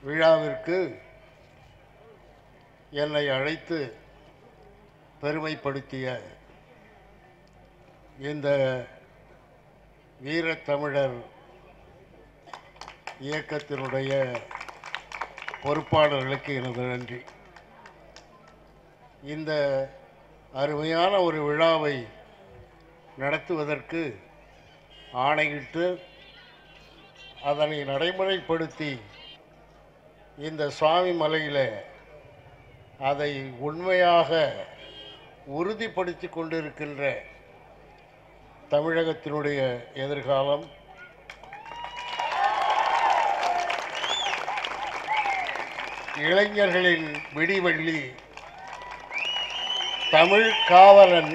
விழாவிற்கு என்னை அழைத்து பெருமைப்படுத்திய இந்த வீரத்தமிழர் இயக்கத்தினுடைய பொறுப்பாளர்களுக்கு எனது நன்றி இந்த அருமையான ஒரு விழாவை நடத்துவதற்கு ஆணையிட்டு அதனை நடைமுறைப்படுத்தி இந்த சுவாமி மலையில் அதை உண்மையாக உறுதிப்படுத்தி கொண்டிருக்கின்ற தமிழகத்தினுடைய எதிர்காலம் இளைஞர்களின் விடிவெள்ளி தமிழ் காவலன்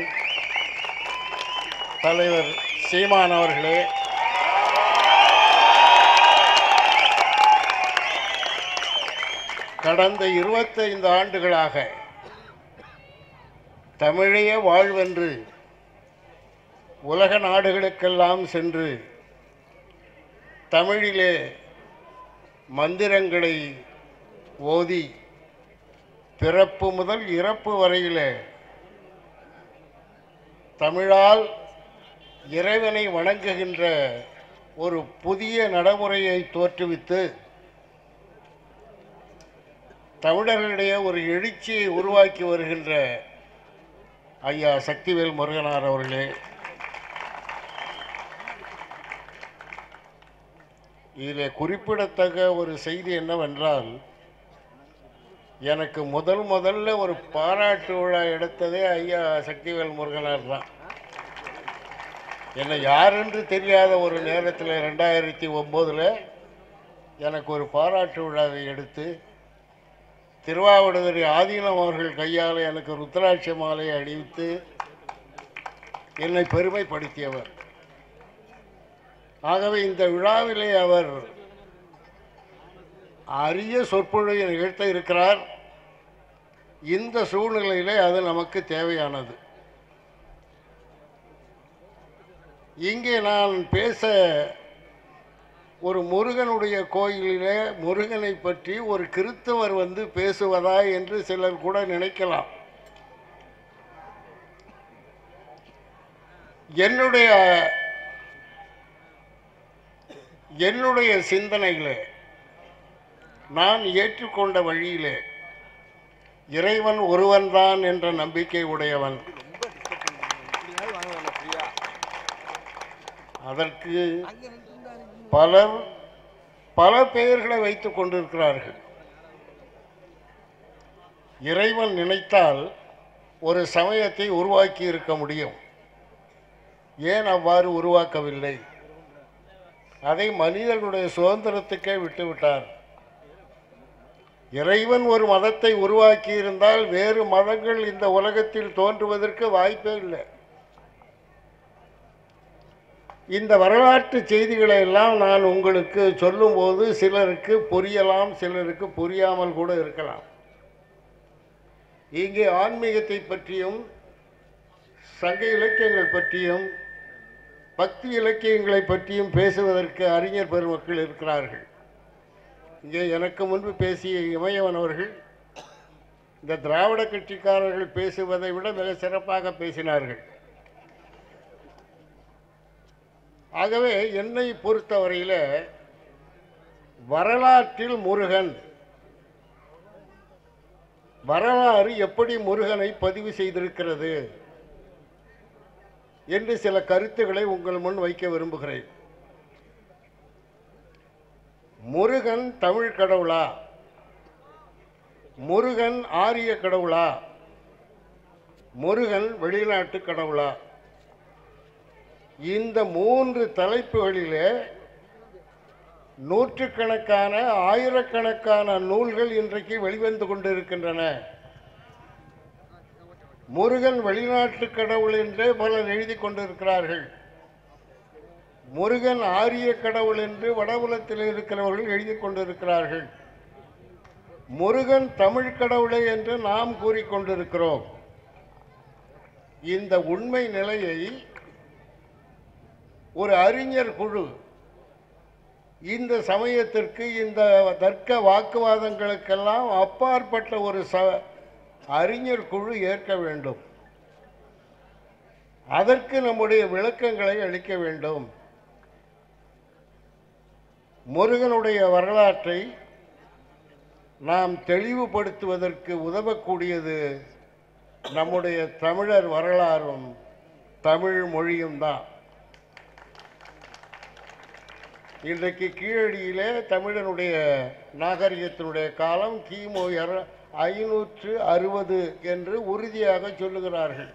தலைவர் சீமான் அவர்களே கடந்த இருபத்தைந்து ஆண்டுகளாக தமிழைய வாழ்வென்று உலக நாடுகளுக்கெல்லாம் சென்று தமிழிலே மந்திரங்களை ஓதி பிறப்பு முதல் இறப்பு வரையிலே தமிழால் இறைவனை வணங்குகின்ற ஒரு புதிய நடைமுறையை தோற்றுவித்து தமிழர்களிடையே ஒரு எழுச்சியை உருவாக்கி வருகின்ற ஐயா சக்திவேல் முருகனார் அவர்களே இதில் குறிப்பிடத்தக்க ஒரு செய்தி என்னவென்றால் எனக்கு முதல் முதல்ல ஒரு பாராட்டு விழா எடுத்ததே ஐயா சக்திவேல் முருகனார் தான் என்னை யாரென்று தெரியாத ஒரு நேரத்தில் ரெண்டாயிரத்தி ஒம்போதில் எனக்கு ஒரு பாராட்டு விழாவை எடுத்து திருவாவடுதுறை ஆதீனம் அவர்கள் கையால் எனக்கு ருத்ராட்ச மாலை அணிவித்து என்னை பெருமைப்படுத்தியவர் ஆகவே இந்த விழாவிலே அவர் அரிய சொற்பொழிவை நிகழ்த்த இருக்கிறார் இந்த சூழ்நிலையிலே அது நமக்கு தேவையானது இங்கே நான் பேச ஒரு முருகனுடைய கோயிலிலே முருகனை பற்றி ஒரு கிறித்தவர் வந்து பேசுவதா என்று சிலர் கூட நினைக்கலாம் என்னுடைய என்னுடைய சிந்தனையிலே நான் ஏற்றுக்கொண்ட வழியிலே இறைவன் ஒருவன்தான் என்ற நம்பிக்கை உடையவன் அதற்கு பலர் பல பெயர்களை வைத்துக் கொண்டிருக்கிறார்கள் இறைவன் நினைத்தால் ஒரு சமயத்தை உருவாக்கி இருக்க முடியும் ஏன் அவ்வாறு உருவாக்கவில்லை அதை மனிதர்களுடைய சுதந்திரத்துக்கே விட்டுவிட்டார் இறைவன் ஒரு மதத்தை உருவாக்கி இருந்தால் வேறு மதங்கள் இந்த உலகத்தில் தோன்றுவதற்கு வாய்ப்பே இல்லை இந்த வரலாற்று செய்திகளை எல்லாம் நான் உங்களுக்கு சொல்லும்போது சிலருக்கு புரியலாம் சிலருக்கு புரியாமல் கூட இருக்கலாம் இங்கே ஆன்மீகத்தை பற்றியும் சங்க இலக்கியங்கள் பற்றியும் பக்தி இலக்கியங்களை பற்றியும் பேசுவதற்கு அறிஞர் பெருமக்கள் இருக்கிறார்கள் இங்கே எனக்கு முன்பு பேசிய இமயவன் அவர்கள் இந்த திராவிட கட்சிக்காரர்கள் பேசுவதை விட மிக சிறப்பாக பேசினார்கள் ஆகவே என்னை பொறுத்தவரையில் வரலாற்றில் முருகன் வரலாறு எப்படி முருகனை பதிவு செய்திருக்கிறது என்று சில கருத்துக்களை உங்கள் முன் வைக்க விரும்புகிறேன் முருகன் தமிழ் கடவுளா முருகன் ஆரிய கடவுளா முருகன் வெளிநாட்டு கடவுளா இந்த மூன்று தலைப்புகளிலே நூற்றுக்கணக்கான ஆயிரக்கணக்கான நூல்கள் இன்றைக்கு வெளிவந்து கொண்டிருக்கின்றன முருகன் வெளிநாட்டு கடவுள் என்றே பலர் எழுதி கொண்டிருக்கிறார்கள் முருகன் ஆரிய கடவுள் என்று வடபுலத்தில் இருக்கிறவர்கள் எழுதி கொண்டிருக்கிறார்கள் முருகன் தமிழ் கடவுளே என்று நாம் கூறிக்கொண்டிருக்கிறோம் இந்த உண்மை நிலையை ஒரு அறிஞர் குழு இந்த சமயத்திற்கு இந்த தர்க்க வாக்குவாதங்களுக்கெல்லாம் அப்பாற்பட்ட ஒரு ச அறிஞர் குழு ஏற்க வேண்டும் அதற்கு நம்முடைய விளக்கங்களை அளிக்க வேண்டும் முருகனுடைய வரலாற்றை நாம் தெளிவுபடுத்துவதற்கு உதவக்கூடியது நம்முடைய தமிழர் வரலாறும் தமிழ் மொழியும் தான் இன்றைக்கு கீழடியிலே தமிழனுடைய நாகரிகத்தினுடைய காலம் கிமு இர ஐநூற்று அறுபது என்று உறுதியாக சொல்லுகிறார்கள்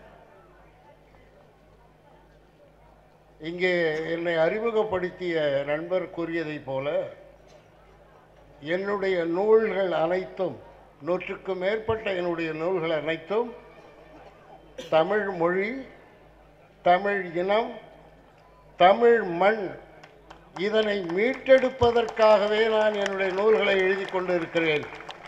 இங்கே என்னை அறிமுகப்படுத்திய நண்பர் கூறியதைப் போல என்னுடைய நூல்கள் அனைத்தும் நூற்றுக்கும் மேற்பட்ட என்னுடைய நூல்கள் அனைத்தும் தமிழ் மொழி தமிழ் இனம் தமிழ் மண் இதனை மீட்டெடுப்பதற்காகவே நான் என்னுடைய நூல்களை எழுதி கொண்டு இருக்கிறேன்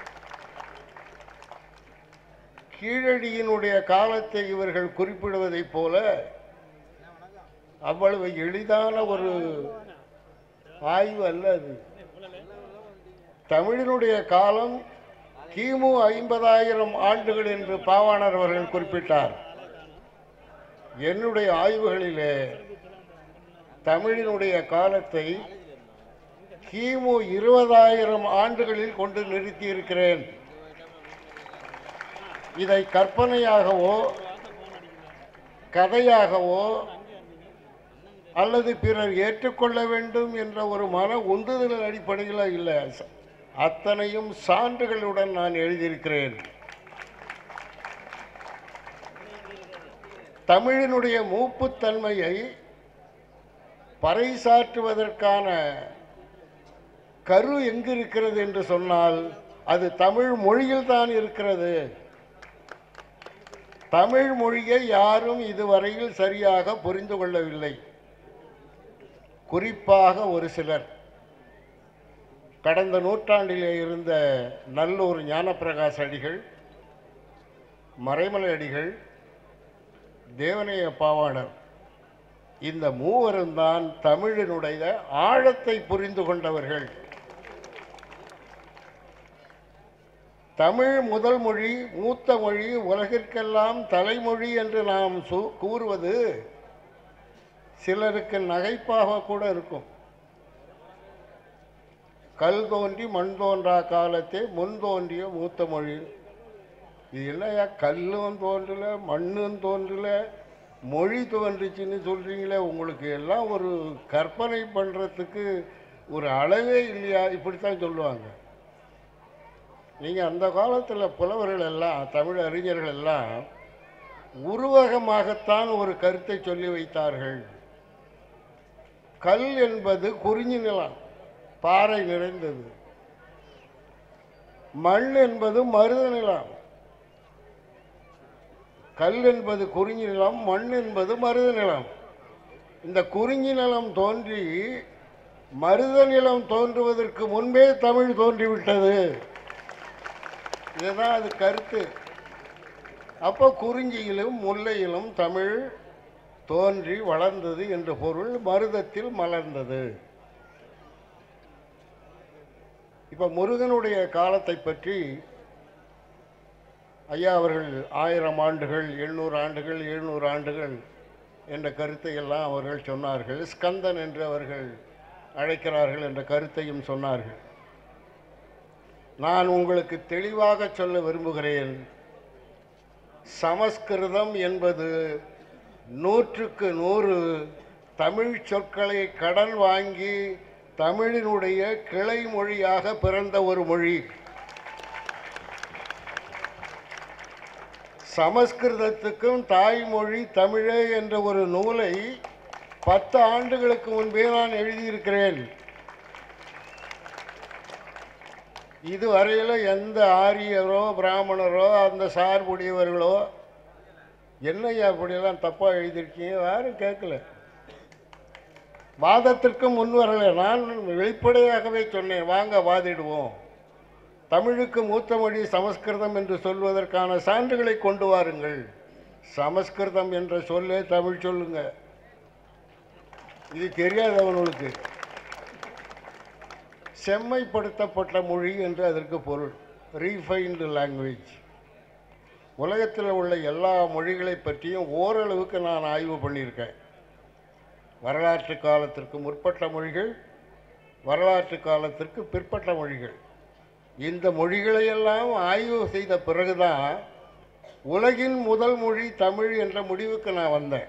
கீழடியினுடைய காலத்தை இவர்கள் குறிப்பிடுவதைப் போல அவ்வளவு எளிதான ஒரு ஆய்வு அல்ல அது தமிழினுடைய காலம் கிமு ஐம்பதாயிரம் ஆண்டுகள் என்று பாவாணர் அவர்கள் குறிப்பிட்டார் என்னுடைய ஆய்வுகளிலே தமிழினுடைய காலத்தை கிமு இருபதாயிரம் ஆண்டுகளில் கொண்டு நிறுத்தியிருக்கிறேன் இதை கற்பனையாகவோ கதையாகவோ அல்லது பிறர் ஏற்றுக்கொள்ள வேண்டும் என்ற ஒரு மன உந்துதல் அடிப்படையில் இல்லை அத்தனையும் சான்றுகளுடன் நான் எழுதியிருக்கிறேன் தமிழினுடைய மூப்புத்தன்மையை பறைசாற்றுவதற்கான கரு எங்கு இருக்கிறது என்று சொன்னால் அது தமிழ் மொழியில் தான் இருக்கிறது தமிழ் மொழியை யாரும் இதுவரையில் சரியாக புரிந்து கொள்ளவில்லை குறிப்பாக ஒரு சிலர் கடந்த நூற்றாண்டிலே இருந்த நல்லூர் ஞானப்பிரகாச அடிகள் மறைமலை அடிகள் தேவனைய பாவாணர் இந்த மூவரும் தான் தமிழினுடைய ஆழத்தை புரிந்து கொண்டவர்கள் தமிழ் முதல் மொழி மூத்த மொழி உலகிற்கெல்லாம் தலைமொழி என்று நாம் சு கூறுவது சிலருக்கு நகைப்பாக கூட இருக்கும் கல் தோன்றி மண் தோன்றா காலத்தே முன் தோன்றிய மூத்த மொழி இது என்னையா கல்லும் தோன்றல மண்ணும் தோன்றல மொழி தோன்றுச்சுன்னு சொல்கிறீங்களே உங்களுக்கு எல்லாம் ஒரு கற்பனை பண்ணுறதுக்கு ஒரு அளவே இல்லையா இப்படித்தான் சொல்லுவாங்க நீங்கள் அந்த காலத்தில் புலவர்கள் எல்லாம் தமிழ் அறிஞர்கள் எல்லாம் உருவகமாகத்தான் ஒரு கருத்தை சொல்லி வைத்தார்கள் கல் என்பது குறிஞ்சி நிலம் பாறை நிறைந்தது மண் என்பது மருத நிலம் கல் என்பது குறிஞ்சி நிலம் மண் என்பது மருத நிலம் இந்த குறிஞ்சி நிலம் தோன்றி மருத நிலம் தோன்றுவதற்கு முன்பே தமிழ் தோன்றிவிட்டது இதுதான் அது கருத்து அப்போ குறிஞ்சியிலும் முல்லையிலும் தமிழ் தோன்றி வளர்ந்தது என்ற பொருள் மருதத்தில் மலர்ந்தது இப்போ முருகனுடைய காலத்தை பற்றி ஐயா அவர்கள் ஆயிரம் ஆண்டுகள் எழுநூறு ஆண்டுகள் எழுநூறு ஆண்டுகள் என்ற கருத்தை எல்லாம் அவர்கள் சொன்னார்கள் ஸ்கந்தன் என்று அவர்கள் அழைக்கிறார்கள் என்ற கருத்தையும் சொன்னார்கள் நான் உங்களுக்கு தெளிவாக சொல்ல விரும்புகிறேன் சமஸ்கிருதம் என்பது நூற்றுக்கு நூறு தமிழ் சொற்களை கடன் வாங்கி தமிழினுடைய கிளை மொழியாக பிறந்த ஒரு மொழி சமஸ்கிருதத்துக்கும் தாய்மொழி தமிழே என்ற ஒரு நூலை பத்து ஆண்டுகளுக்கு முன்பே நான் எழுதியிருக்கிறேன் இதுவரையில் எந்த ஆரியரோ பிராமணரோ அந்த சார்புடையவர்களோ என்னையா அப்படியெல்லாம் தப்பாக எழுதியிருக்கீங்க யாரும் கேட்கல வாதத்திற்கு முன் வரல நான் வெளிப்படையாகவே சொன்னேன் வாங்க வாதிடுவோம் தமிழுக்கு மூத்த மொழி சமஸ்கிருதம் என்று சொல்வதற்கான சான்றுகளை கொண்டு வாருங்கள் சமஸ்கிருதம் என்ற சொல்லே தமிழ் சொல்லுங்க இது தெரியாதவனுக்கு செம்மைப்படுத்தப்பட்ட மொழி என்று அதற்கு பொருள் ரீஃபைன்டு லாங்குவேஜ் உலகத்தில் உள்ள எல்லா மொழிகளை பற்றியும் ஓரளவுக்கு நான் ஆய்வு பண்ணியிருக்கேன் வரலாற்று காலத்திற்கு முற்பட்ட மொழிகள் வரலாற்று காலத்திற்கு பிற்பட்ட மொழிகள் இந்த மொழிகளையெல்லாம் ஆய்வு செய்த பிறகுதான் உலகின் முதல் மொழி தமிழ் என்ற முடிவுக்கு நான் வந்தேன்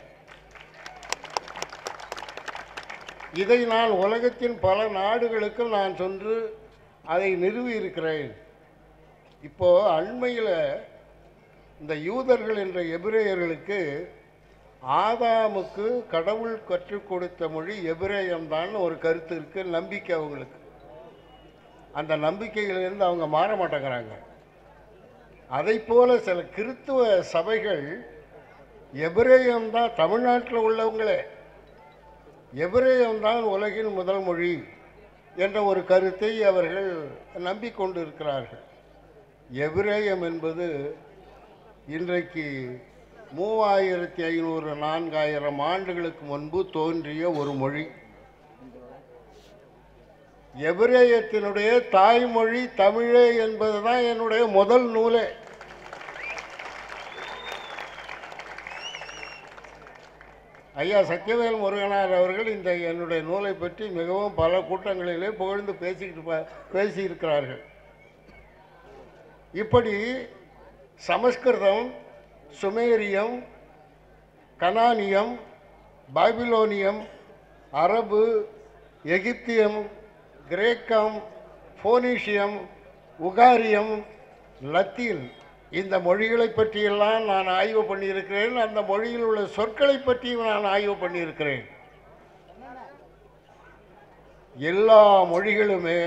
இதை நான் உலகத்தின் பல நாடுகளுக்கு நான் சென்று அதை நிறுவி இருக்கிறேன் இப்போ அண்மையில் இந்த யூதர்கள் என்ற எபிரேயர்களுக்கு ஆதாமுக்கு கடவுள் கற்றுக் கொடுத்த மொழி எபிரேயம்தான் ஒரு கருத்து இருக்கு நம்பிக்கை அவங்களுக்கு அந்த நம்பிக்கையிலிருந்து அவங்க மாற மாட்டேங்கிறாங்க அதை போல சில கிறித்துவ சபைகள் எபிரேயம் தான் தமிழ்நாட்டில் உள்ளவங்களே எபிரேயம் தான் உலகின் முதல் மொழி என்ற ஒரு கருத்தை அவர்கள் நம்பிக்கொண்டு இருக்கிறார்கள் எபிரேயம் என்பது இன்றைக்கு மூவாயிரத்தி ஐநூறு நான்காயிரம் ஆண்டுகளுக்கு முன்பு தோன்றிய ஒரு மொழி எபிரேயத்தினுடைய தாய்மொழி தமிழே என்பதுதான் என்னுடைய முதல் நூலே ஐயா சத்யவேல் முருகனார் அவர்கள் இந்த என்னுடைய நூலை பற்றி மிகவும் பல கூட்டங்களிலே புகழ்ந்து பேசிக்கிட்டு ப- பேசியிருக்கிறார்கள் இப்படி சமஸ்கிருதம் சுமேரியம் கனானியம் பாபிலோனியம் அரபு எகிப்தியம் கிரேக்கம் போனீஷியம் உகாரியம் லத்தீன் இந்த மொழிகளை பற்றியெல்லாம் நான் ஆய்வு பண்ணியிருக்கிறேன் அந்த மொழியில் உள்ள சொற்களை பற்றியும் நான் ஆய்வு பண்ணியிருக்கிறேன் எல்லா மொழிகளுமே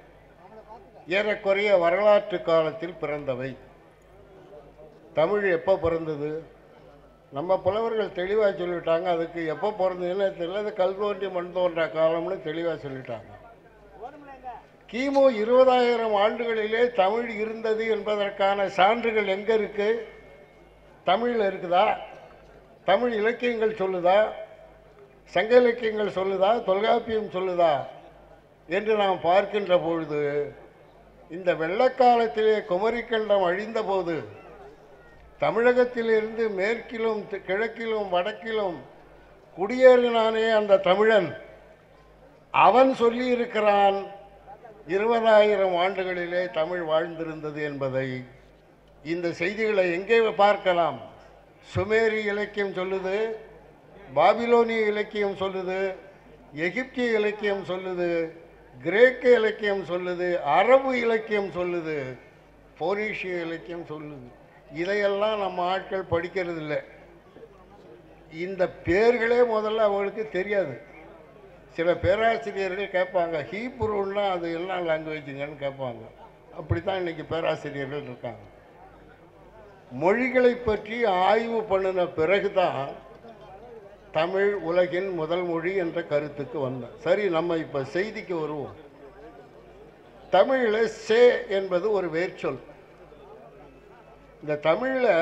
ஏறக்குறைய வரலாற்று காலத்தில் பிறந்தவை தமிழ் எப்போ பிறந்தது நம்ம புலவர்கள் தெளிவாக சொல்லிட்டாங்க அதுக்கு எப்போ பிறந்ததுன்னு தெரியல அது கல் தோன்றி மண் தோன்றா காலம்னு தெளிவாக சொல்லிட்டாங்க கிமு இருபதாயிரம் ஆண்டுகளிலே தமிழ் இருந்தது என்பதற்கான சான்றுகள் எங்கே இருக்கு தமிழில் இருக்குதா தமிழ் இலக்கியங்கள் சொல்லுதா சங்க இலக்கியங்கள் சொல்லுதா தொல்காப்பியம் சொல்லுதா என்று நாம் பார்க்கின்ற பொழுது இந்த வெள்ளக்காலத்திலே குமரிக்கண்டம் அழிந்தபோது தமிழகத்திலிருந்து மேற்கிலும் தெ- கிழக்கிலும் வடக்கிலும் குடியேறினானே அந்த தமிழன் அவன் சொல்லியிருக்கிறான் இருபதாயிரம் ஆண்டுகளிலே தமிழ் வாழ்ந்திருந்தது என்பதை இந்த செய்திகளை எங்கே பார்க்கலாம் சுமேரி இலக்கியம் சொல்லுது பாபிலோனிய இலக்கியம் சொல்லுது எகிப்திய இலக்கியம் சொல்லுது கிரேக்க இலக்கியம் சொல்லுது அரபு இலக்கியம் சொல்லுது போனீஷிய இலக்கியம் சொல்லுது இதையெல்லாம் நம்ம ஆட்கள் படிக்கிறது இல்லை இந்த பேர்களே முதல்ல அவங்களுக்கு தெரியாது சில பேராசிரியர்கள் கேட்பாங்க ஹீப்ருன்னா அது என்ன லாங்குவேஜுங்கன்னு கேட்பாங்க அப்படி தான் இன்றைக்கி பேராசிரியர்கள் இருக்காங்க மொழிகளை பற்றி ஆய்வு பண்ணின பிறகு தான் தமிழ் உலகின் முதல் மொழி என்ற கருத்துக்கு வந்தேன் சரி நம்ம இப்போ செய்திக்கு வருவோம் தமிழில் சே என்பது ஒரு வேர்ச்சொல் இந்த தமிழில்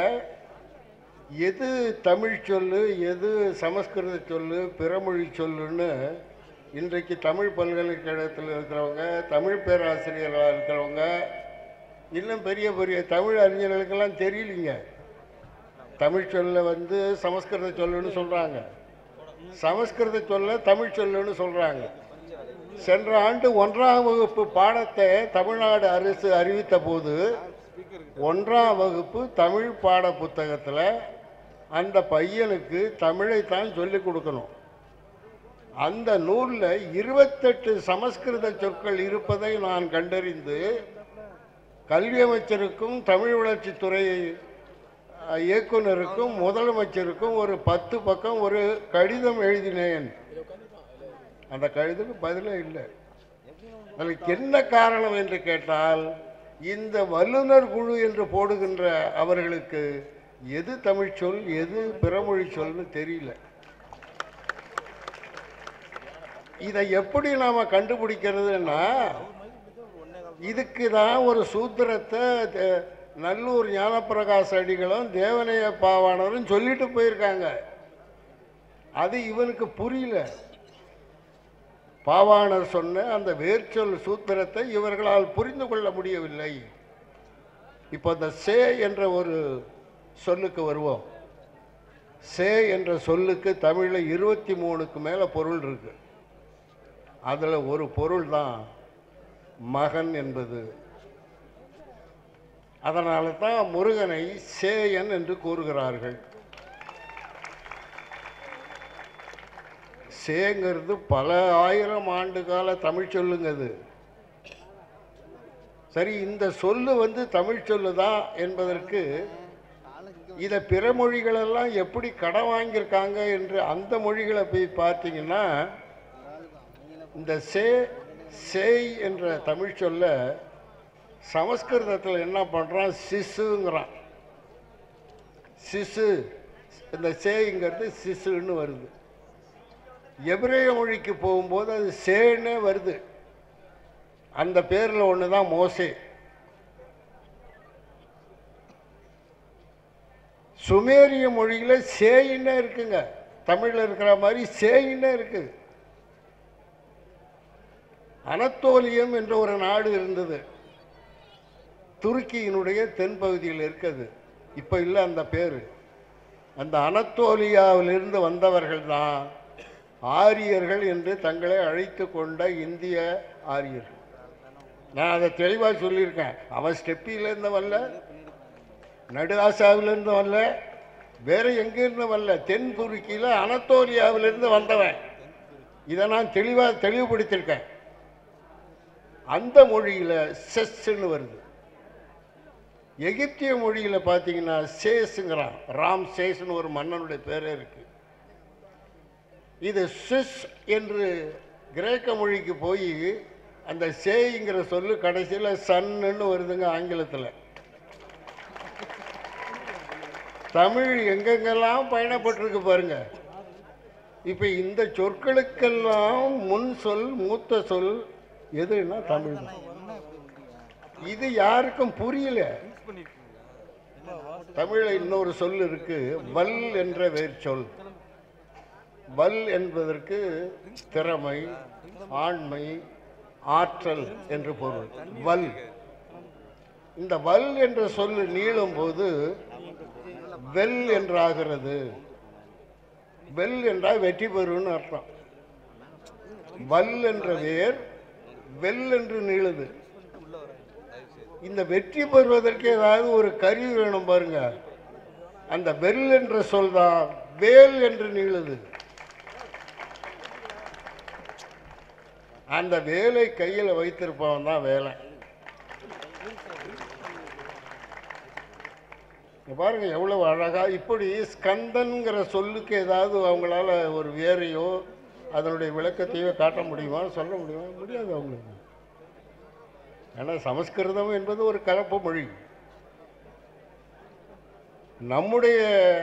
எது தமிழ் சொல்லு எது சமஸ்கிருத சொல்லு பிறமொழி சொல்லுன்னு இன்றைக்கு தமிழ் பல்கலைக்கழகத்தில் இருக்கிறவங்க தமிழ் பேராசிரியர்களாக இருக்கிறவங்க இன்னும் பெரிய பெரிய தமிழ் அறிஞர்களுக்கெல்லாம் தெரியலிங்க தமிழ் சொல்ல வந்து சமஸ்கிருத சொல்லுன்னு சொல்கிறாங்க சமஸ்கிருத சொல்ல தமிழ் சொல்லுன்னு சொல்கிறாங்க சென்ற ஆண்டு ஒன்றாம் வகுப்பு பாடத்தை தமிழ்நாடு அரசு அறிவித்த போது ஒன்றாம் வகுப்பு தமிழ் பாட புத்தகத்தில் அந்த பையனுக்கு தமிழைத்தான் சொல்லிக் கொடுக்கணும் அந்த நூலில் இருபத்தெட்டு சமஸ்கிருத சொற்கள் இருப்பதை நான் கண்டறிந்து கல்வி அமைச்சருக்கும் தமிழ் வளர்ச்சித்துறை அஹ், இயக்குனருக்கும் முதலமைச்சருக்கும் ஒரு பத்து பக்கம் ஒரு கடிதம் எழுதினேன் அந்த கடிதத்துக்கு பதிலே இல்லை அதற்கு என்ன காரணம் என்று கேட்டால் இந்த வல்லுனர் குழு என்று போடுகின்ற அவர்களுக்கு எது தமிழ் சொல் எது பிறமொழி சொல்னு தெரியல இதை எப்படி நாம கண்டுபிடிக்கிறதுன்னா இதுக்கு தான் ஒரு சூத்திரத்தை தே- நல்லூர் ஞானப்பிரகாச அடிகளும் தேவனைய பாவாணரும் சொல்லிட்டு போயிருக்காங்க அது இவனுக்கு புரியல பாவாணர் சொன்ன அந்த வேர்ச்சொல் சூத்திரத்தை இவர்களால் புரிந்து கொள்ள முடியவில்லை இப்போ இந்த சே என்ற ஒரு சொல்லுக்கு வருவோம் சே என்ற சொல்லுக்கு தமிழில் இருபத்தி மூணுக்கு மேலே பொருள் இருக்கு அதில் ஒரு பொருள் தான் மகன் என்பது அதனால தான் முருகனை சேயன் என்று கூறுகிறார்கள் சேங்கிறது பல ஆயிரம் ஆண்டு கால தமிழ் சொல்லுங்க அது சரி இந்த சொல்லு வந்து தமிழ் சொல்லு தான் என்பதற்கு இதை பிற மொழிகளெல்லாம் எப்படி கடன் வாங்கியிருக்காங்க என்று அந்த மொழிகளை போய் பார்த்தீங்கன்னா இந்த சே சேய் என்ற தமிழ் சொல்ல சமஸ்கிருதத்தில் என்ன பண்ணுறான் சிசுங்கிறான் சிசு இந்த சேங்கிறது சிசுன்னு வருது எபிரேய மொழிக்கு போகும்போது அது சேன்னே வருது அந்த பேரில் ஒன்று தான் மோசே சுமேரிய மொழியில் சேயின்னே இருக்குங்க தமிழில் இருக்கிற மாதிரி சேயின்னே இருக்குது அனத்தோலியம் என்ற ஒரு நாடு இருந்தது துருக்கியினுடைய தென்பகுதியில் இருக்குது இப்போ இல்லை அந்த பேர் அந்த அனத்தோலியாவிலிருந்து வந்தவர்கள் தான் ஆரியர்கள் என்று தங்களை அழைத்து கொண்ட இந்திய ஆரியர்கள் நான் அதை தெளிவாக சொல்லியிருக்கேன் அவன் ஸ்டெப்பியிலேருந்து வரல நடு ஆசாவிலேருந்து வரல வேற எங்கேருந்து வரல தென் துருக்கியில் அனத்தோலியாவிலிருந்து வந்தவன் இதை நான் தெளிவாக தெளிவுபடுத்தியிருக்கேன் அந்த மொழியில் செஸ்ன்னு வருது எகிப்திய மொழியில் பார்த்தீங்கன்னா சேஸுங்கிறான் ராம் சேஸ்னு ஒரு மன்னனுடைய பேரே இருக்கு இது சிஸ் என்று கிரேக்க மொழிக்கு போய் அந்த சேய்ங்கிற சொல்லு கடைசியில் சன்னுன்னு வருதுங்க ஆங்கிலத்தில் தமிழ் எங்கெங்கெல்லாம் பயணப்பட்டிருக்கு பாருங்க இப்போ இந்த சொற்களுக்கெல்லாம் முன் சொல் மூத்த சொல் எதுன்னா தமிழ் தான் இது யாருக்கும் புரியல தமிழில் இன்னொரு சொல் இருக்கு வல் என்ற வேர்ச்சொல் வல் என்பதற்கு திறமை ஆண்மை ஆற்றல் என்று பொருள் வல் இந்த வல் என்ற சொல்லு நீளும் போது வெல் என்றாகிறது வெல் என்றால் வெற்றி பெறுன்னு அர்த்தம் வல் என்ற வேர் வெல் என்று நீளுது இந்த வெற்றி பெறுவதற்கு ஏதாவது ஒரு கருவி வேணும் பாருங்க அந்த வெல் என்ற சொல் தான் வேல் என்று நீளுது அந்த வேலை கையில் வைத்திருப்பவன் தான் வேலை இங்க பாருங்க எவ்வளவு அழகா இப்படி ஸ்கந்தன்கிற சொல்லுக்கு ஏதாவது அவங்களால ஒரு வேரையோ அதனுடைய விளக்கத்தையோ காட்ட முடியுமா சொல்ல முடியுமா முடியாது அவங்களுக்கு ஏன்னா சமஸ்கிருதம் என்பது ஒரு கலப்பு மொழி நம்முடைய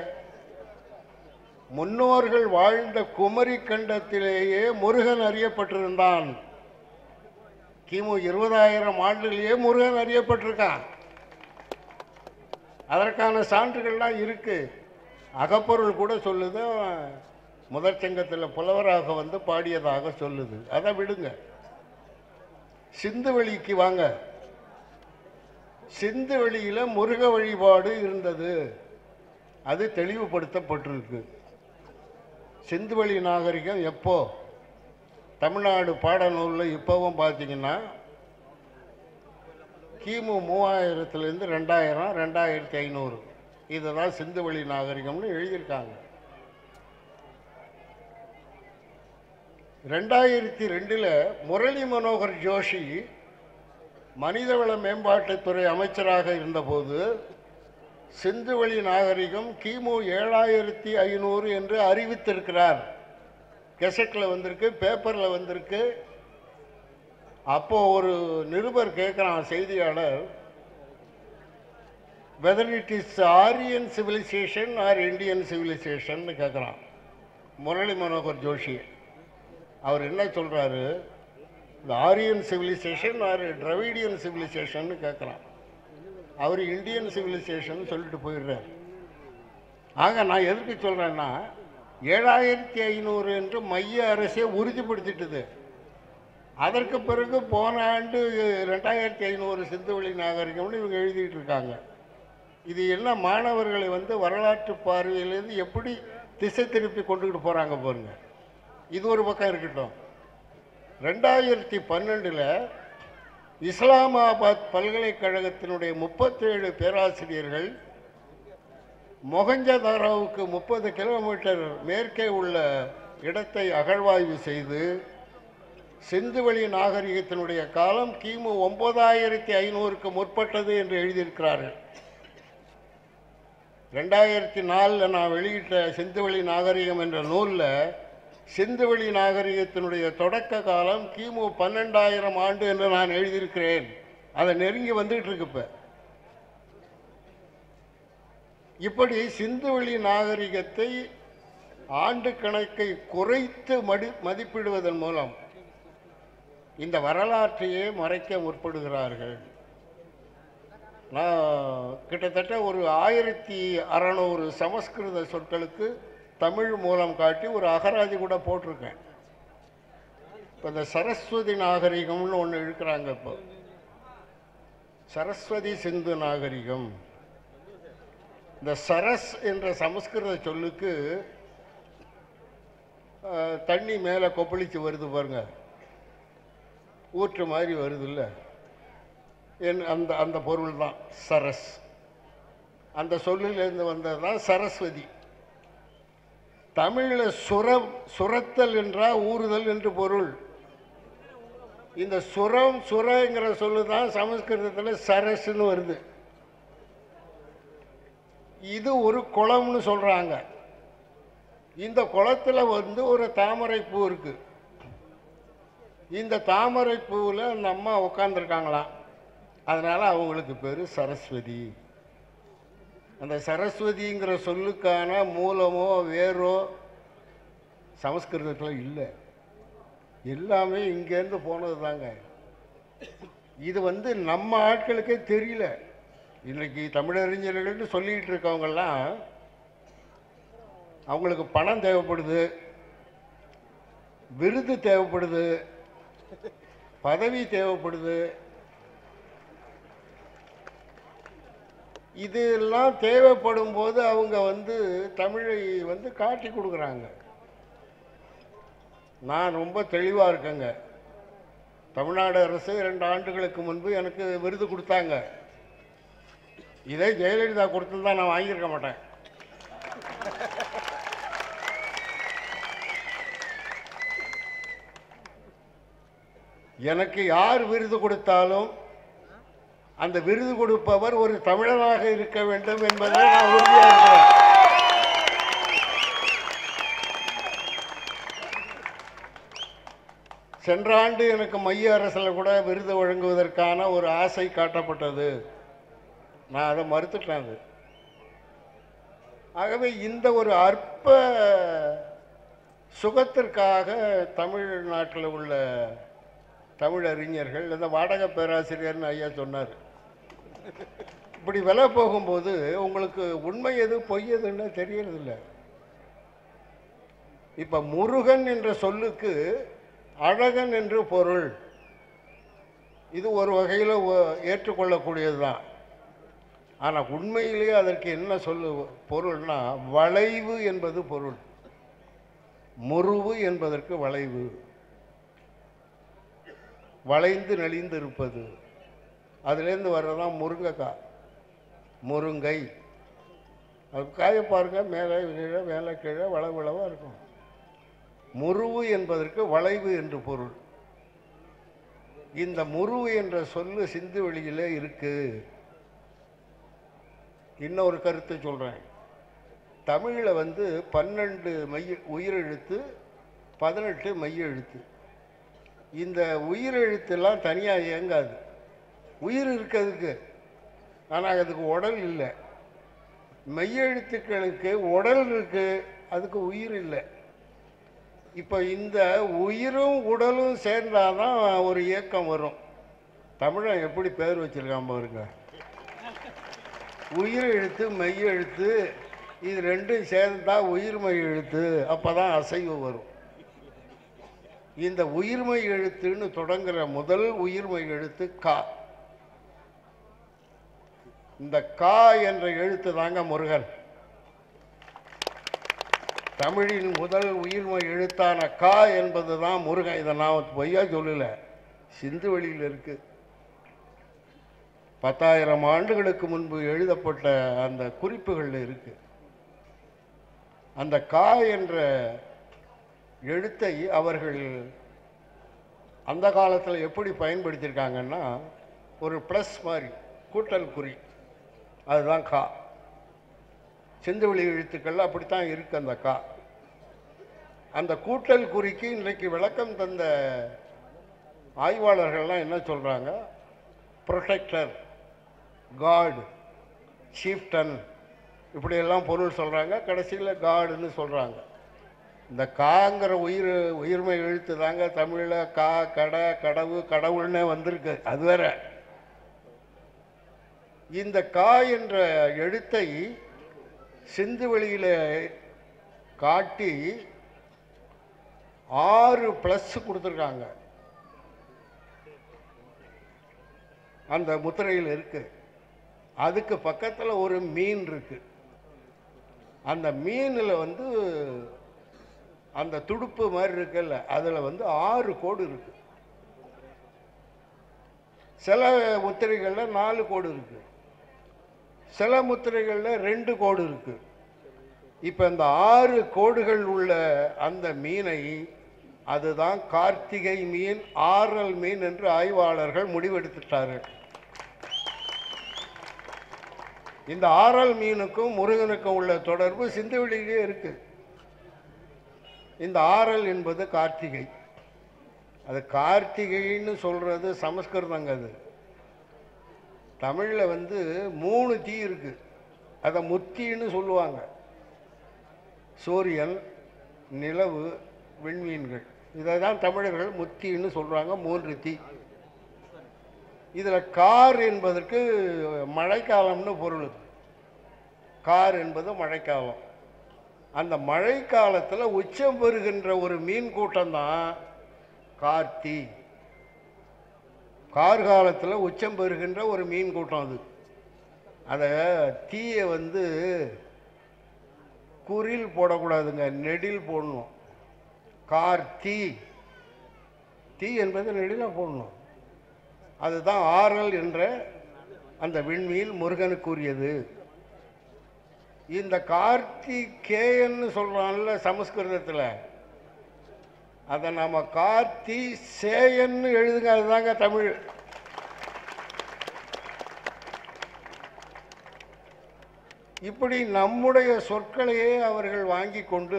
முன்னோர்கள் வாழ்ந்த குமரி கண்டத்திலேயே முருகன் அறியப்பட்டிருந்தான் கிமு இருபதாயிரம் ஆண்டுலேயே முருகன் அறியப்பட்டிருக்கான் அதற்கான சான்றுகள்லாம் இருக்கு அகப்பொருள் கூட சொல்லுது அவன் முதற் சங்கத்தில் புலவராக வந்து பாடியதாக சொல்லுது அதை விடுங்க சிந்துவெளிக்கு வாங்க சிந்துவெளியில் முருக வழிபாடு இருந்தது அது தெளிவுபடுத்தப்பட்டிருக்கு சிந்துவெளி நாகரிகம் எப்போ தமிழ்நாடு பாடநூலில் இப்போவும் பார்த்தீங்கன்னா கிமு மூவாயிரத்துலேருந்து ரெண்டாயிரம் ரெண்டாயிரத்தி ஐநூறு இதுதான் சிந்துவெளி நாகரிகம்னு எழுதியிருக்காங்க ரெண்டாயிரத்தி ரெண்டில் முரளி மனோகர் ஜோஷி மனிதவள மேம்பாட்டுத்துறை அமைச்சராக இருந்தபோது சிந்துவெளி நாகரிகம் கிமு ஏழாயிரத்தி ஐநூறு என்று அறிவித்திருக்கிறார் கெசட்டில் வந்திருக்கு பேப்பரில் வந்திருக்கு அப்போ ஒரு நிருபர் கேட்குறான் செய்தியாளர் whether it is Aryan civilisation or Indian civilisation கேட்குறான் முரளி மனோகர் ஜோஷி அவர் என்ன சொல்கிறாரு இந்த Aryan civilisation or Dravidian civilisation கேட்குறான் அவர் இந்தியன் சிவிலைசேஷன் சொல்லிட்டு போயிடுறார் ஆக நான் எதுக்கு சொல்கிறேன்னா ஏழாயிரத்தி ஐநூறு என்று மைய அரசே உறுதிப்படுத்திட்டது அதற்கு பிறகு போன ஆண்டு ரெண்டாயிரத்தி ஐநூறு சிந்துவெளி நாகரிகம்னு இவங்க எழுதிட்டு இருக்காங்க இது என்ன மாணவர்களை வந்து வரலாற்று பார்வையிலேருந்து எப்படி திசை திருப்பி கொண்டுகிட்டு போகிறாங்க பாருங்க இது ஒரு பக்கம் இருக்கட்டும் ரெண்டாயிரத்தி பன்னெண்டில் இஸ்லாமாபாத் பல்கலைக்கழகத்தினுடைய முப்பத்தேழு பேராசிரியர்கள் மொகஞ்சதாரோவுக்கு முப்பது கிலோமீட்டர் மேற்கே உள்ள இடத்தை அகழ்வாய்வு செய்து சிந்துவெளி நாகரிகத்தினுடைய காலம் கிமு ஒன்பதாயிரத்தி ஐநூறுக்கு முற்பட்டது என்று எழுதியிருக்கிறார்கள் ரெண்டாயிரத்தி நாலில் நான் வெளியிட்ட சிந்துவெளி நாகரிகம் என்ற நூலில் சிந்துவெளி நாகரிகத்தினுடைய தொடக்க காலம் கிமு பன்னெண்டாயிரம் ஆண்டு என்று நான் எழுதியிருக்கிறேன் அதை நெருங்கி வந்துகிட்டு இருக்கு இப்போ இப்படி சிந்துவெளி நாகரிகத்தை ஆண்டு கணக்கை குறைத்து மடி மதிப்பிடுவதன் மூலம் இந்த வரலாற்றையே மறைக்க முற்படுகிறார்கள் நான் கிட்டத்தட்ட ஒரு ஆயிரத்தி அறநூறு சமஸ்கிருத சொற்களுக்கு தமிழ் மூலம் காட்டி ஒரு அகராதி கூட போட்டிருக்கேன் இப்போ இந்த சரஸ்வதி நாகரிகம்னு ஒன்று இழுக்கிறாங்க இப்போ சரஸ்வதி சிந்து நாகரிகம் இந்த சரஸ் என்ற சமஸ்கிருத சொல்லுக்கு அஹ், தண்ணி மேலே கொப்பளிச்சு வருது பாருங்க ஊற்று மாதிரி வருதுல்ல என் அந்த அந்த பொருள் தான் சரஸ் அந்த சொல்லிலிருந்து வந்தது தான் சரஸ்வதி தமிழில் சுரம் சுரத்தல் என்றா ஊறுதல் என்று பொருள் இந்த சுரம் சுரங்கிற சொல்லு தான் சமஸ்கிருதத்தில் சரஸ்ன்னு வருது இது ஒரு குளம்னு சொல்கிறாங்க இந்த குளத்துல வந்து ஒரு தாமரை பூ இருக்கு இந்த தாமரை பூவில் அந்த அம்மா உட்காந்துருக்காங்களாம் அதனால அவங்களுக்கு பேர் சரஸ்வதி அந்த சரஸ்வதிங்கிற சொல்லுக்கான மூலமோ வேரோ சமஸ்கிருதத்தில் இல்லை எல்லாமே இங்கேருந்து போனது தாங்க இது வந்து நம்ம ஆட்களுக்கே தெரியல இன்னைக்கு தமிழறிஞர்கள்னு சொல்லிக்கிட்டு இருக்கவங்கெல்லாம் அவங்களுக்கு பணம் தேவைப்படுது விருது தேவைப்படுது பதவி தேவைப்படுது இதெல்லாம் தேவைப்படும் போது அவங்க வந்து தமிழை வந்து காட்டி கொடுக்குறாங்க நான் ரொம்ப தெளிவாக இருக்கேங்க தமிழ்நாடு அரசு இரண்டு ஆண்டுகளுக்கு முன்பு எனக்கு விருது கொடுத்தாங்க இதே ஜெயலலிதா கொடுத்துருந்தா நான் வாங்கியிருக்க மாட்டேன் எனக்கு யார் விருது கொடுத்தாலும் அந்த விருது கொடுப்பவர் ஒரு தமிழனாக இருக்க வேண்டும் என்பதை நான் உறுதியாக இருக்கிறேன் சென்ற ஆண்டு எனக்கு மைய அரசில் கூட விருது வழங்குவதற்கான ஒரு ஆசை காட்டப்பட்டது நான் அதை மறுத்துட்டேன் அது ஆகவே இந்த ஒரு அற்ப சுகத்திற்காக தமிழ்நாட்டில் உள்ள தமிழ் அறிஞர்கள் இந்த வாடக பேராசிரியர்னு ஐயா சொன்னார் இப்படி விலை போகும்போது உங்களுக்கு உண்மை எது பொய் எதுன்னு தெரியறதில்ல இப்போ முருகன் என்ற சொல்லுக்கு அழகன் என்று பொருள் இது ஒரு வகையில் ஏற்றுக்கொள்ளக்கூடியது தான் ஆனால் உண்மையிலேயே அதற்கு என்ன சொல்லு பொருள்னா வளைவு என்பது பொருள் முருவு என்பதற்கு வளைவு வளைந்து நெளிந்து இருப்பது அதுலேருந்து வர்றதான் முருங்கைக்காய் முருங்கை அது காய பாருங்க மேலே கீழே மேலே கீழே வளவளவாக இருக்கும் முருவு என்பதற்கு வளைவு என்று பொருள் இந்த முருவு என்ற சொல்லு சிந்து வெளியிலே இருக்கு இன்னொரு கருத்தை சொல்கிறேன் தமிழில் வந்து பன்னெண்டு மைய உயிரெழுத்து பதினெட்டு மைய எழுத்து இந்த உயிரெழுத்தெல்லாம் தனியாக இயங்காது உயிர் இருக்கிறதுக்கு ஆனால் அதுக்கு உடல் இல்லை மெய்யெழுத்துக்களுக்கு உடல் இருக்கு அதுக்கு உயிர் இல்லை இப்போ இந்த உயிரும் உடலும் சேர்ந்தாதான் ஒரு இயக்கம் வரும் தமிழன் எப்படி பேர் வச்சிருக்கான் பாருங்க உயிர் எழுத்து மெய் எழுத்து இது ரெண்டும் சேர்ந்தா உயிர் மெய் எழுத்து அப்போ தான் அசைவு வரும் இந்த உயிர்மை எழுத்துன்னு தொடங்குற முதல் உயிர்மை எழுத்து கா இந்த கா என்ற எழுத்து தாங்க முருகன் தமிழின் முதல் உயிர்மை எழுத்தான கா என்பது தான் முருகன் இதை நான் பொய்யா சொல்லல சிந்து வெளியில் இருக்கு பத்தாயிரம் ஆண்டுகளுக்கு முன்பு எழுதப்பட்ட அந்த குறிப்புகள் இருக்கு அந்த கா என்ற எழுத்தை அவர்கள் அந்த காலத்தில் எப்படி பயன்படுத்தியிருக்காங்கன்னா ஒரு ப்ளஸ் மாதிரி கூட்டல் குறி அதுதான் கா சிந்துவெளி எழுத்துக்கள் அப்படித்தான் இருக்கு அந்த கா அந்த கூட்டல் குறிக்கு இன்றைக்கு விளக்கம் தந்த ஆய்வாளர்கள்லாம் என்ன சொல்கிறாங்க ப்ரொடெக்டர் காட் சீஃப்டன் இப்படியெல்லாம் பொருள் சொல்கிறாங்க கடைசியில் காடுன்னு சொல்கிறாங்க இந்த காங்கிற உயிர் உயிர்மை எழுத்து தாங்க தமிழில் கா கடை கடவு கடவுள்னே வந்திருக்கு அது வேற இந்த கா என்ற எழுத்தை சிந்து வெளியில் காட்டி ஆறு ப்ளஸ் கொடுத்துருக்காங்க அந்த முத்திரையில் இருக்கு அதுக்கு பக்கத்தில் ஒரு மீன் இருக்கு அந்த மீனில் வந்து அந்த துடுப்பு மாதிரி இருக்குல்ல அதில் வந்து ஆறு கோடு இருக்கு சில முத்திரைகளில் நாலு கோடு இருக்கு சில முத்திரைகளில் ரெண்டு கோடு இருக்கு இப்போ இந்த ஆறு கோடுகள் உள்ள அந்த மீனை அதுதான் கார்த்திகை மீன் ஆரல் மீன் என்று ஆய்வாளர்கள் முடிவெடுத்துட்டார்கள் இந்த ஆரல் மீனுக்கும் முருகனுக்கும் உள்ள தொடர்பு சிந்துவெளியிலே இருக்கு இந்த ஆரல் என்பது கார்த்திகை அது கார்த்திகைன்னு சொல்றது சமஸ்கிருதங்க அது தமிழில் வந்து மூணு தீ இருக்கு அதை முத்தின்னு சொல்லுவாங்க சூரியன் நிலவு விண்மீன்கள் இதை தான் தமிழர்கள் முத்தின்னு சொல்கிறாங்க மூன்று தீ இதில் கார் என்பதற்கு மழைக்காலம்னு பொருள் கார் என்பது மழைக்காலம் அந்த மழைக்காலத்தில் உச்சம் பெறுகின்ற ஒரு மீன் கூட்டம் தான் கார்த்தி கார்காலத்தில் உச்சம் பெறுகின்ற ஒரு மீன் கூட்டம் அது அதை தீயை வந்து குறில் போடக்கூடாதுங்க நெடில் போடணும் கார் தீ தீ என்பது நெடில போடணும் அதுதான் ஆரல் என்ற அந்த விண்மீன் முருகனுக்குரியது இந்த கார்த்திகேயன்னு சொல்றான்ல சமஸ்கிருதத்தில் அதை நாம கார்த்தி சேயன்னு எழுதுங்க அதுதாங்க தமிழ் இப்படி நம்முடைய சொற்களையே அவர்கள் வாங்கி கொண்டு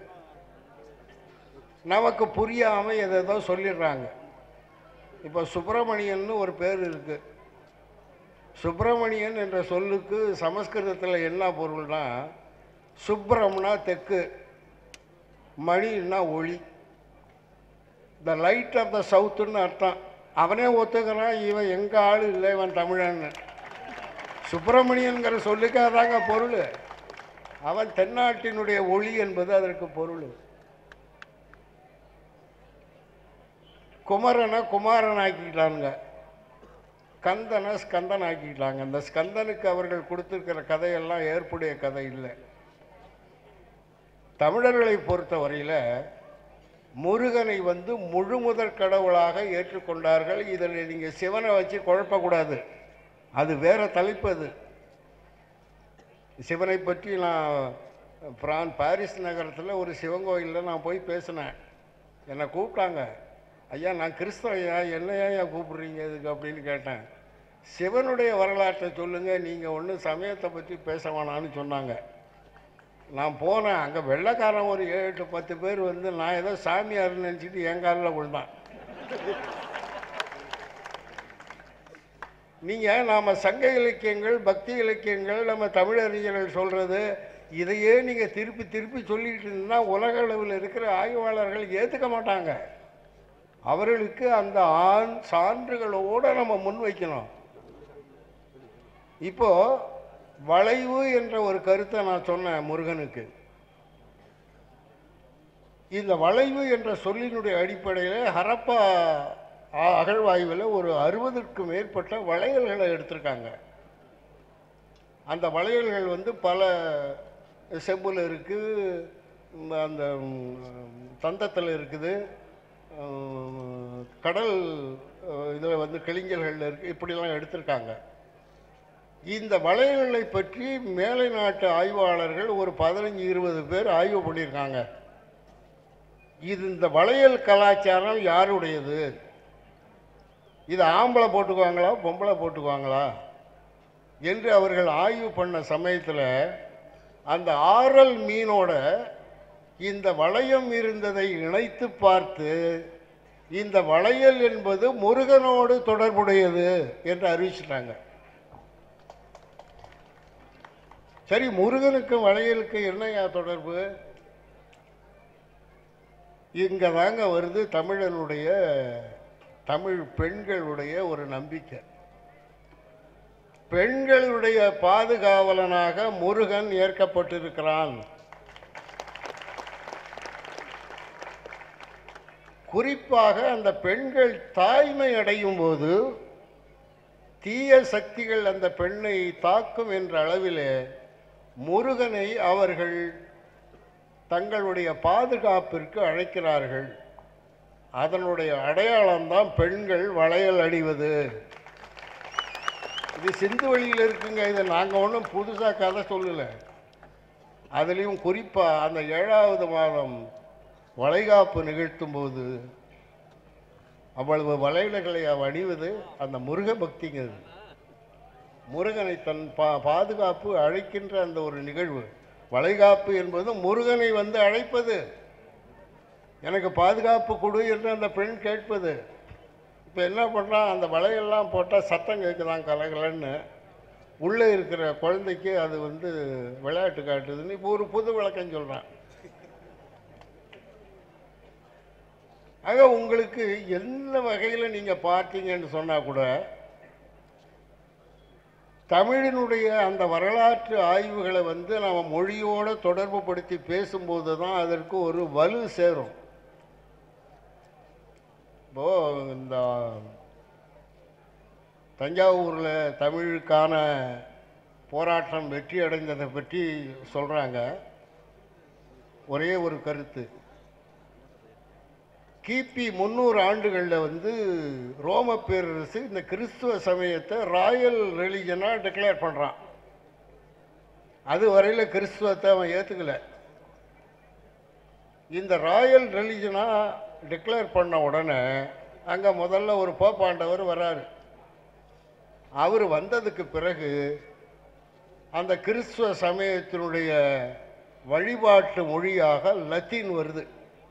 நமக்கு புரியாம எதோ சொல்லிடுறாங்க இப்போ சுப்பிரமணியன்னு ஒரு பேர் இருக்கு சுப்பிரமணியன் என்ற சொல்லுக்கு சமஸ்கிருதத்தில் என்ன பொருள்னா சுப்ரம்னா தெற்கு மணின்னா ஒளி த லைட் ஆஃப் த சவுத்துன்னு அர்த்தம் அவனே ஒத்துக்கிறான் இவன் எங்க ஆள் இல்லை இவன் தமிழன்னு சுப்பிரமணியன்கிற சொல்லுக்கு அதாங்க பொருள் அவன் தென்னாட்டினுடைய ஒளி என்பது அதற்கு பொருள் குமரனை குமாரன் ஆக்கிக்கிட்டானுங்க கந்தனை ஸ்கந்தன் ஆக்கிக்கிட்டாங்க இந்த ஸ்கந்தனுக்கு அவர்கள் கொடுத்திருக்கிற கதையெல்லாம் ஏற்புடைய கதை இல்லை தமிழர்களை பொறுத்த வரையில் முருகனை வந்து முழு முதற் கடவுளாக ஏற்றுக்கொண்டார்கள் இதில் நீங்கள் சிவனை வச்சு குழப்பக்கூடாது அது வேற தலைப்பு அது சிவனை பற்றி நான் பிரான் பாரிஸ் நகரத்தில் ஒரு சிவன் கோயிலில் நான் போய் பேசினேன் என்னை கூப்பிட்டாங்க ஐயா நான் கிறிஸ்தவ ஐயா என்ன ஏன் கூப்பிடுறீங்க இதுக்கு அப்படின்னு கேட்டேன் சிவனுடைய வரலாற்றை சொல்லுங்கள் நீங்கள் ஒன்றும் சமயத்தை பற்றி பேச வேணான்னு சொன்னாங்க நான் போனேன் அங்கே வெள்ளைக்காரன் ஒரு ஏழு எட்டு பத்து பேர் வந்து நான் ஏதோ சாமியார்னு நினச்சிட்டு என் காலில் விழுந்தான் நீங்கள் நாம் சங்க இலக்கியங்கள் பக்தி இலக்கியங்கள் நம்ம தமிழறிஞர்கள் சொல்கிறது இதையே நீங்கள் திருப்பி திருப்பி சொல்லிட்டு இருந்தால் உலக அளவில் இருக்கிற ஆய்வாளர்கள் ஏற்றுக்க மாட்டாங்க அவர்களுக்கு அந்த ஆண் சான்றுகளோடு நம்ம முன்வைக்கணும் இப்போ வளைவு என்ற ஒரு கருத்தை நான் சொன்னேன் முருகனுக்கு இந்த வளைவு என்ற சொல்லினுடைய அடிப்படையில் ஹரப்பா அ- அகழ்வாய்வில் ஒரு அறுபதுக்கும் மேற்பட்ட வளையல்களை எடுத்திருக்காங்க அந்த வளையல்கள் வந்து பல செம்பில் இருக்குது அந்த தந்தத்தில் இருக்குது உம், கடல் இதில் வந்து கிளிஞ்சல்கள் இருக்குது இப்படிலாம் எடுத்திருக்காங்க இந்த வளையல்களை பற்றி மேலை நாட்டு ஆய்வாளர்கள் ஒரு பதினஞ்சு இருபது பேர் ஆய்வு பண்ணியிருக்காங்க இது இந்த வளையல் கலாச்சாரம் யாருடையது இது ஆம்பளை போட்டுக்குவாங்களா பொம்பளை போட்டுக்குவாங்களா என்று அவர்கள் ஆய்வு பண்ண சமயத்தில் அந்த ஆரல் மீனோட இந்த வளையம் இருந்ததை இணைத்து பார்த்து இந்த வளையல் என்பது முருகனோடு தொடர்புடையது என்று அறிவிச்சிட்டாங்க சரி முருகனுக்கும் வளையலுக்கும் என்னையா தொடர்பு இங்கே தாங்க வருது தமிழனுடைய தமிழ் பெண்களுடைய ஒரு நம்பிக்கை பெண்களுடைய பாதுகாவலனாக முருகன் ஏற்கப்பட்டிருக்கிறான் குறிப்பாக அந்த பெண்கள் தாய்மை அடையும் போது தீய சக்திகள் அந்த பெண்ணை தாக்கும் என்ற அளவிலே முருகனை அவர்கள் தங்களுடைய பாதுகாப்பிற்கு அழைக்கிறார்கள் அதனுடைய அடையாளம்தான் பெண்கள் வளையல் அணிவது இது சிந்து வழியில் இருக்குங்க இதை நாங்கள் ஒன்றும் புதுசாக கதை சொல்லலை அதுலேயும் குறிப்பாக அந்த ஏழாவது மாதம் வளைகாப்பு நிகழ்த்தும் போது அவ்வளவு வளையல்களை அவ அணிவது அந்த முருக பக்திங்கிறது முருகனை தன் பா பாதுகாப்பு அழைக்கின்ற அந்த ஒரு நிகழ்வு வளைகாப்பு என்பது முருகனை வந்து அழைப்பது எனக்கு பாதுகாப்பு கொடு என்று அந்த பெண் கேட்பது இப்போ என்ன பண்ணுறான் அந்த வலையெல்லாம் போட்டால் சத்தம் கேட்குதான் கலகலன்னு உள்ளே இருக்கிற குழந்தைக்கு அது வந்து விளையாட்டு காட்டுதுன்னு இப்போ ஒரு புது விளக்கம் சொல்கிறான் ஆக உங்களுக்கு எந்த வகையில் நீங்கள் பார்த்தீங்கன்னு சொன்னால் கூட தமிழினுடைய அந்த வரலாற்று ஆய்வுகளை வந்து நம்ம மொழியோடு தொடர்பு படுத்தி பேசும்போது தான் அதற்கு ஒரு வலு சேரும் இப்போ இந்த தஞ்சாவூரில் தமிழுக்கான போராட்டம் வெற்றி அடைந்ததை பற்றி சொல்கிறாங்க ஒரே ஒரு கருத்து கிபி முந்நூறு ஆண்டுகளில் வந்து ரோம பேரரசு இந்த கிறிஸ்துவ சமயத்தை ராயல் ரிலிஜனாக டிக்ளேர் பண்ணுறான் அது வரையில் கிறிஸ்துவத்தை அவன் ஏற்றுக்கல இந்த ராயல் ரிலிஜனாக டிக்ளேர் பண்ண உடனே அங்கே முதல்ல ஒரு போப்பாண்டவர் வராரு அவர் வந்ததுக்கு பிறகு அந்த கிறிஸ்துவ சமயத்தினுடைய வழிபாட்டு மொழியாக லத்தீன் வருது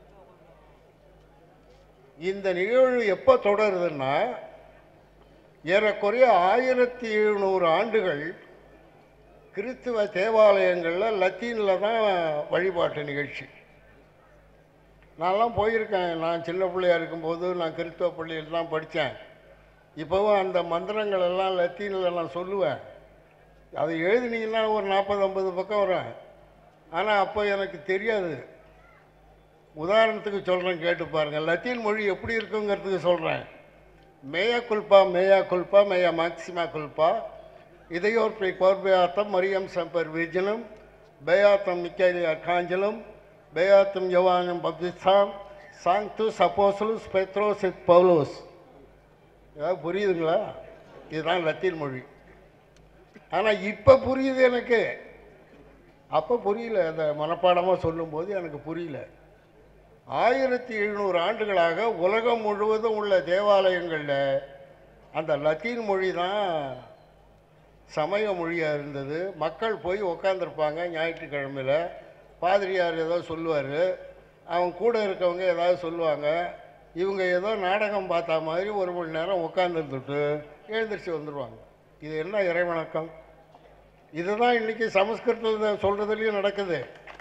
இந்த நிகழ்வு எப்போ தொடருதுன்னா ஏறக்குறைய ஆயிரத்தி எழுநூறு ஆண்டுகள் கிறிஸ்துவ தேவாலயங்களில் லத்தீனில் தான் வழிபாட்டு நிகழ்ச்சி நான்லாம் போயிருக்கேன் நான் சின்ன பிள்ளையா இருக்கும்போது நான் கிறிஸ்துவ பள்ளியில் தான் படித்தேன் இப்போவும் அந்த மந்திரங்கள் எல்லாம் லத்தீனில் நான் சொல்லுவேன் அதை எழுதினீங்கன்னா ஒரு நாற்பது ஐம்பது பக்கம் வரும் ஆனால் அப்போ எனக்கு தெரியாது உதாரணத்துக்கு சொல்கிறேன் கேட்டு பாருங்கள் லத்தீன் மொழி எப்படி இருக்குங்கிறதுக்கு சொல்கிறேன் மேயா குல்பா மேயா குல்பா மேயா மேக்சிமா குல்பா இதையோர் பி கோர்பேயாத்தம் மரியம் சம்பர் விஜனம் பேயாத்தம் மிக்கேலி அர்காஞ்சலம் பேயாத்தம் யவானம் பப்திஸ்தாம் சாங்து சப்போசலுஸ் பெத்ரோஸ் இத் பவுலோஸ் ஏதாவது புரியுதுங்களா இதுதான் லத்தீன் மொழி ஆனால் இப்போ புரியுது எனக்கு அப்போ புரியல அந்த மனப்பாடமாக சொல்லும்போது எனக்கு புரியல ஆயிரத்தி எழுநூறு ஆண்டுகளாக உலகம் முழுவதும் உள்ள தேவாலயங்களில் அந்த லத்தீன் மொழி தான் சமய மொழியாக இருந்தது மக்கள் போய் உக்காந்துருப்பாங்க ஞாயிற்றுக்கிழமையில் பாதிரியார் ஏதோ சொல்லுவார் அவங்க கூட இருக்கவங்க ஏதாவது சொல்லுவாங்க இவங்க ஏதோ நாடகம் பார்த்தா மாதிரி ஒரு மணி நேரம் உட்காந்துருந்துட்டு எழுந்திரிச்சு வந்துடுவாங்க இது என்ன இறைவணக்கம் இதுதான் இன்னைக்கு சமஸ்கிருதத்தில் சொல்கிறதுலையும் நடக்குது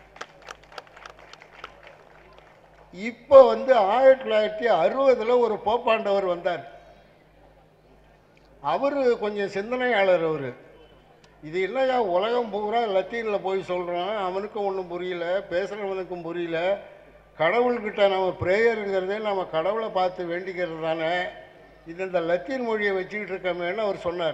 இப்போ வந்து ஆயிரத்தி தொள்ளாயிரத்தி அறுபதில் ஒரு போப்பாண்டவர் வந்தார் அவர் கொஞ்சம் சிந்தனையாளர் அவர் இது இல்லையா உலகம் பூரா லத்தீனில் போய் சொல்கிறான் அவனுக்கும் ஒன்றும் புரியல பேசுகிறவனுக்கும் புரியல கடவுள்கிட்ட நம்ம ப்ரேயருங்கிறதே நம்ம கடவுளை பார்த்து வேண்டிக்கிறது தானே இது இந்த லத்தீன் மொழியை வச்சுக்கிட்டு இருக்கமேன்னு அவர் சொன்னார்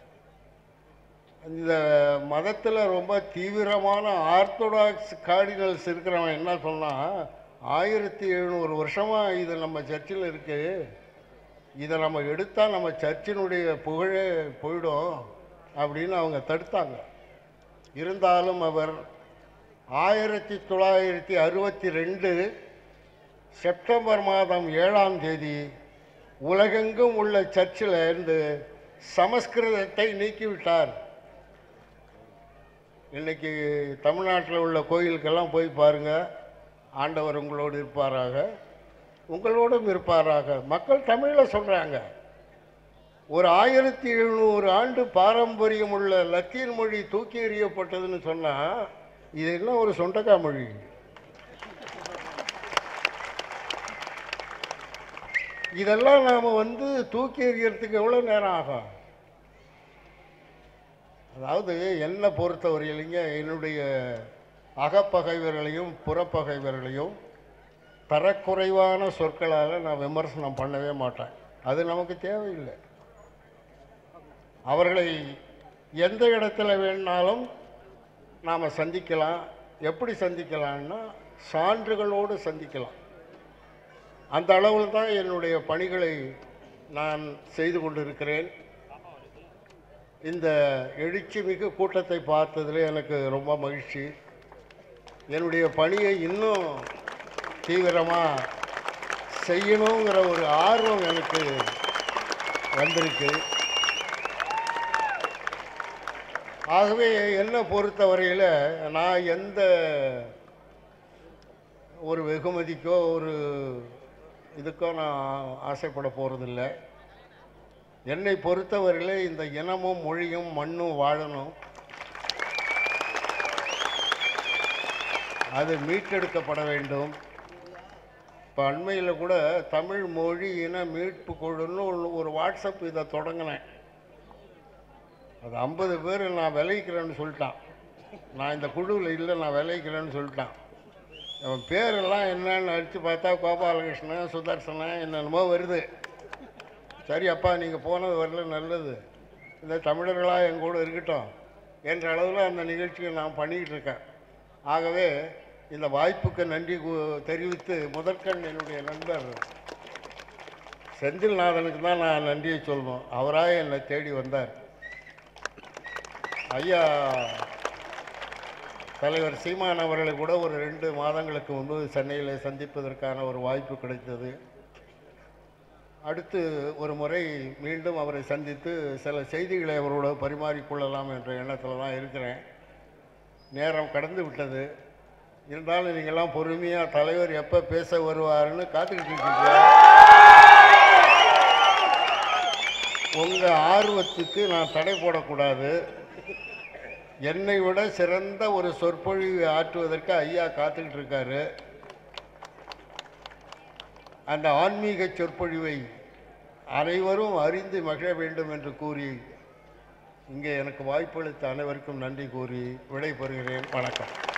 இந்த மதத்தில் ரொம்ப தீவிரமான ஆர்த்தடாக்ஸ் கார்டினல்ஸ் இருக்கிறவன் என்ன சொன்னான் ஆயிரத்தி எழுநூறு வருஷமாக இது நம்ம சர்ச்சில் இருக்குது இதை நம்ம எடுத்தால் நம்ம சர்ச்சினுடைய புகழே போயிடும் அப்படின்னு அவங்க தடுத்தாங்க இருந்தாலும் அவர் ஆயிரத்தி தொள்ளாயிரத்தி அறுபத்தி ரெண்டு செப்டம்பர் மாதம் ஏழாம் தேதி உலகெங்கும் உள்ள சர்ச்சில் இருந்து சமஸ்கிருதத்தை நீக்கிவிட்டார் இன்னைக்கு தமிழ்நாட்டில் உள்ள கோயிலுக்கெல்லாம் போய் பாருங்கள் ஆண்டவர் உங்களோடு இருப்பாராக உங்களோடும் இருப்பாராக மக்கள் தமிழில் சொல்கிறாங்க ஒரு ஆயிரத்தி எழுநூறு ஆண்டு பாரம்பரியம் உள்ள லத்தீன் மொழி தூக்கி எறியப்பட்டதுன்னு சொன்னால் இது என்ன ஒரு சொண்டக்கா மொழி இதெல்லாம் நாம் வந்து தூக்கி எறியறதுக்கு எவ்வளோ நேரம் ஆகும் அதாவது என்னை பொறுத்தவரையிலைங்க என்னுடைய அகப்பகைவர்களையும் புறப்பகைவர்களையும் தரக்குறைவான சொற்களால் நான் விமர்சனம் பண்ணவே மாட்டேன் அது நமக்கு தேவையில்லை அவர்களை எந்த இடத்துல வேணாலும் நாம் சந்திக்கலாம் எப்படி சந்திக்கலாம்னா சான்றுகளோடு சந்திக்கலாம் அந்த அளவில் தான் என்னுடைய பணிகளை நான் செய்து கொண்டிருக்கிறேன் இந்த எழுச்சி மிகு கூட்டத்தை பார்த்ததில் எனக்கு ரொம்ப மகிழ்ச்சி என்னுடைய பணியை இன்னும் தீவிரமாக செய்யணுங்கிற ஒரு ஆர்வம் எனக்கு வந்திருக்கு ஆகவே என்னை பொறுத்தவரையில் நான் எந்த ஒரு வெகுமதிக்கோ ஒரு இதுக்கோ நான் ஆசைப்பட போகிறதில்ல என்னை பொறுத்தவரையிலே இந்த இனமும் மொழியும் மண்ணும் வாழணும் அது மீட்டெடுக்கப்பட வேண்டும் இப்போ அண்மையில் கூட தமிழ் மொழி இன மீட்பு குழுன்னு ஒரு- ஒரு வாட்ஸ்அப் இதை தொடங்கினேன் அது ஐம்பது பேர் நான் விளைவிக்கிறேன்னு சொல்லிட்டான் நான் இந்த குழுவில் இல்லை நான் விளைவிக்கிறேன்னு சொல்லிட்டான் அவன் பேரெல்லாம் என்னன்னு அடித்து பார்த்தா கோபாலகிருஷ்ணன் சுதர்சனன் என்னென்னமோ வருது சரி அப்பா நீங்கள் போனது வரல நல்லது இந்த தமிழர்களாக என் கூட இருக்கட்டும் என்ற அளவில் அந்த நிகழ்ச்சியை நான் பண்ணிக்கிட்டு இருக்கேன் ஆகவே இந்த வாய்ப்புக்கு நன்றி கூ- தெரிவித்து முதற்கண் என்னுடைய நண்பர் செந்தில்நாதனுக்கு தான் நான் நன்றியை சொல்லணும் அவராக என்னை தேடி வந்தார் ஐயா தலைவர் சீமான் அவர்களை கூட ஒரு ரெண்டு மாதங்களுக்கு முன்பு சென்னையில் சந்திப்பதற்கான ஒரு வாய்ப்பு கிடைத்தது அடுத்து ஒரு முறை மீண்டும் அவரை சந்தித்து சில செய்திகளை அவரோட பரிமாறிக்கொள்ளலாம் என்ற எண்ணத்தில் தான் இருக்கிறேன் நேரம் கடந்து விட்டது இருந்தாலும் நீங்கள்லாம் பொறுமையாக தலைவர் எப்போ பேச வருவாருன்னு காத்துக்கிட்டு இருக்கீங்க உங்கள் ஆர்வத்துக்கு நான் தடை போடக்கூடாது என்னை விட சிறந்த ஒரு சொற்பொழிவு ஆற்றுவதற்கு ஐயா காத்துக்கிட்டு இருக்காரு அந்த ஆன்மீக சொற்பொழிவை அனைவரும் அறிந்து மகிழ வேண்டும் என்று கூறி இங்கே எனக்கு வாய்ப்பளித்த அனைவருக்கும் நன்றி கூறி விடைபெறுகிறேன் வணக்கம்